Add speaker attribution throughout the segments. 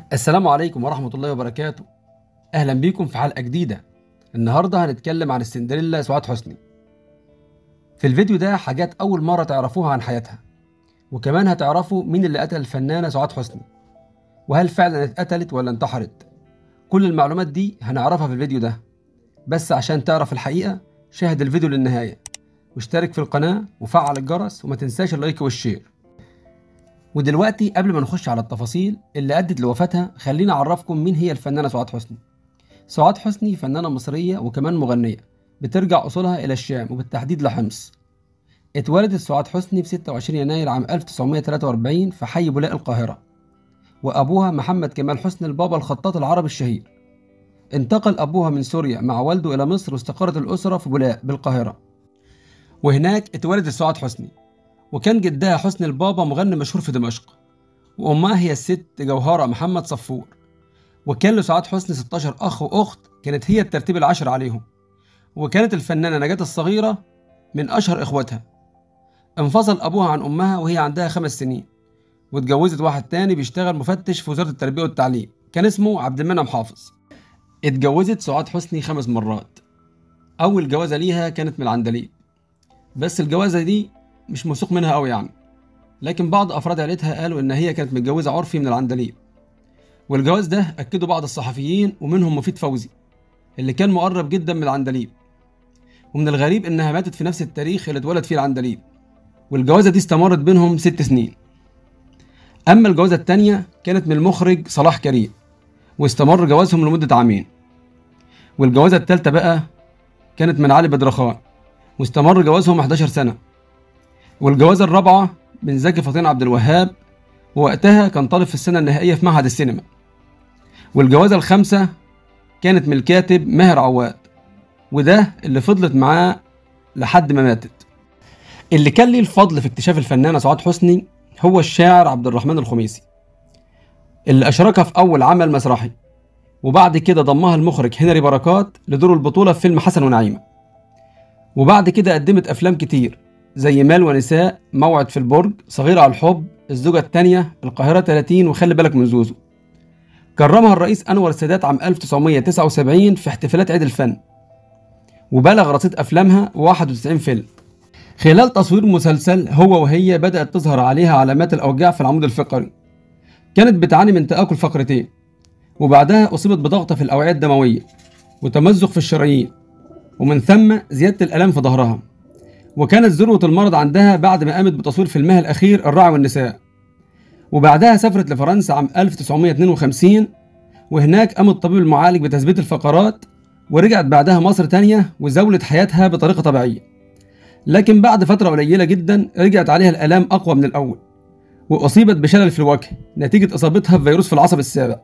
Speaker 1: السلام عليكم ورحمة الله وبركاته أهلا بيكم في حلقة جديدة النهاردة هنتكلم عن السندريلا سعاد حسني في الفيديو ده حاجات أول مرة تعرفوها عن حياتها وكمان هتعرفوا مين اللي قتل الفنانة سعاد حسني وهل فعلا اتقتلت ولا انتحرت كل المعلومات دي هنعرفها في الفيديو ده بس عشان تعرف الحقيقة شاهد الفيديو للنهاية واشترك في القناة وفعل الجرس وما تنساش اللايك والشير ودلوقتي قبل ما نخش على التفاصيل اللي أدت لوفاتها خليني أعرفكم مين هي الفنانة سعاد حسني سعاد حسني فنانة مصرية وكمان مغنية بترجع أصولها إلى الشام وبالتحديد لحمص اتولدت سعاد حسني في 26 يناير عام 1943 في حي بولاق القاهرة وأبوها محمد كمال حسني البابا الخطاط العربي الشهير انتقل أبوها من سوريا مع والده إلى مصر واستقرت الأسرة في بولاق بالقاهرة وهناك اتولدت سعاد حسني وكان جدها حسني البابا مغني مشهور في دمشق وأمها هي الست جوهرة محمد صفور وكان لسعاد حسني 16 أخ وأخت كانت هي الترتيب العاشر عليهم وكانت الفنانة نجاة الصغيرة من أشهر إخواتها انفصل أبوها عن أمها وهي عندها خمس سنين واتجوزت واحد تاني بيشتغل مفتش في وزارة التربية والتعليم كان اسمه عبد المنعم حافظ اتجوزت سعاد حسني خمس مرات أول جوازة ليها كانت من العندليب بس الجوازة دي مش موثوق منها قوي يعني لكن بعض افراد عيلتها قالوا ان هي كانت متجوزه عرفي من العندليب والجواز ده اكده بعض الصحفيين ومنهم مفيد فوزي اللي كان مقرب جدا من العندليب ومن الغريب انها ماتت في نفس التاريخ اللي اتولد فيه العندليب والجوازه دي استمرت بينهم ست سنين اما الجوازه التانية كانت من المخرج صلاح كريم واستمر جوازهم لمده عامين والجوازه التالتة بقى كانت من علي بدرخان واستمر جوازهم 11 سنه والجوازة الرابعة من زكي فطين عبد الوهاب ووقتها كان طالب في السنة النهائية في معهد السينما والجوازة الخامسة كانت من الكاتب ماهر عواد وده اللي فضلت معاه لحد ما ماتت اللي كان ليه الفضل في اكتشاف الفنانة سعاد حسني هو الشاعر عبد الرحمن الخميسي اللي أشركها في أول عمل مسرحي وبعد كده ضمها المخرج هنري بركات لدور البطولة في فيلم حسن ونعيمة وبعد كده قدمت أفلام كتير زي مال ونساء موعد في البرج صغيرة على الحب الزوجة الثانية القاهرة 30 وخلي بالك من زوزو كرمها الرئيس أنور السادات عام 1979 في احتفالات عيد الفن وبلغ رصيد أفلامها 91 فيلم خلال تصوير مسلسل هو وهي بدأت تظهر عليها علامات الأوجاع في العمود الفقري كانت بتعاني من تآكل فقرتين وبعدها أصيبت بضغط في الأوعية الدموية وتمزق في الشرايين ومن ثم زيادة الآلام في ظهرها وكانت ذروة المرض عندها بعد ما قامت بتصوير فيلمها الأخير الراعي والنساء وبعدها سافرت لفرنسا عام 1952 وهناك قام الطبيب المعالج بتثبيت الفقرات ورجعت بعدها مصر تانية وزولت حياتها بطريقة طبيعية لكن بعد فترة قليلة جدا رجعت عليها الآلام أقوى من الأول وأصيبت بشلل في الوجه نتيجة إصابتها بفيروس في العصب السابع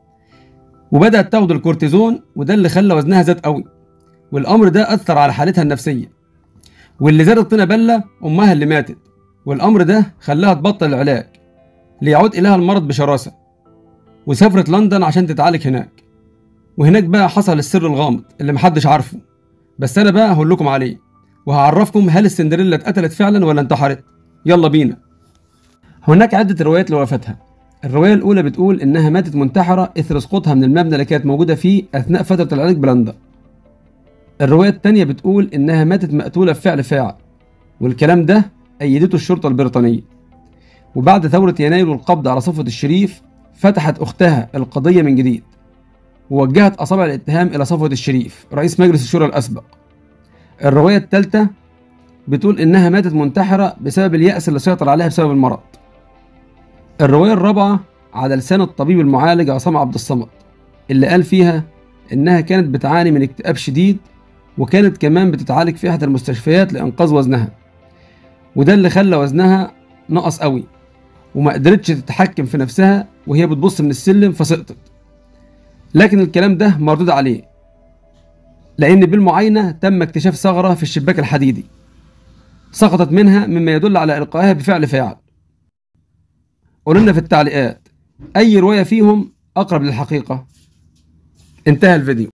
Speaker 1: وبدأت تاخد الكورتيزون وده اللي خلى وزنها زاد قوي والأمر ده أثر على حالتها النفسية واللي زادت طينة بلة أمها اللي ماتت والأمر ده خلاها تبطل العلاج ليعود إليها المرض بشراسة وسافرت لندن عشان تتعالج هناك وهناك بقى حصل السر الغامض اللي محدش عارفه بس أنا بقى هقول لكم عليه وهعرفكم هل السندريلا اتقتلت فعلا ولا انتحرت يلا بينا هناك عدة روايات لوفاتها الرواية الأولى بتقول إنها ماتت منتحرة إثر سقوطها من المبنى اللي كانت موجودة فيه أثناء فترة العلاج بلندن الرواية التانية بتقول إنها ماتت مقتولة بفعل فاعل والكلام ده أيدته الشرطة البريطانية وبعد ثورة يناير والقبض على صفوة الشريف فتحت أختها القضية من جديد ووجهت أصابع الاتهام إلى صفوة الشريف رئيس مجلس الشورى الأسبق الرواية الثالثة بتقول إنها ماتت منتحرة بسبب اليأس اللي سيطر عليها بسبب المرض الرواية الرابعة على لسان الطبيب المعالج عصام عبد الصمد اللي قال فيها إنها كانت بتعاني من اكتئاب شديد وكانت كمان بتتعالج في احدى المستشفيات لانقاذ وزنها وده اللي خلى وزنها نقص قوي وما قدرتش تتحكم في نفسها وهي بتبص من السلم فسقطت لكن الكلام ده مردود عليه لان بالمعاينه تم اكتشاف ثغره في الشباك الحديدي سقطت منها مما يدل على القائها بفعل فاعل قولوا لنا في التعليقات اي روايه فيهم اقرب للحقيقه انتهى الفيديو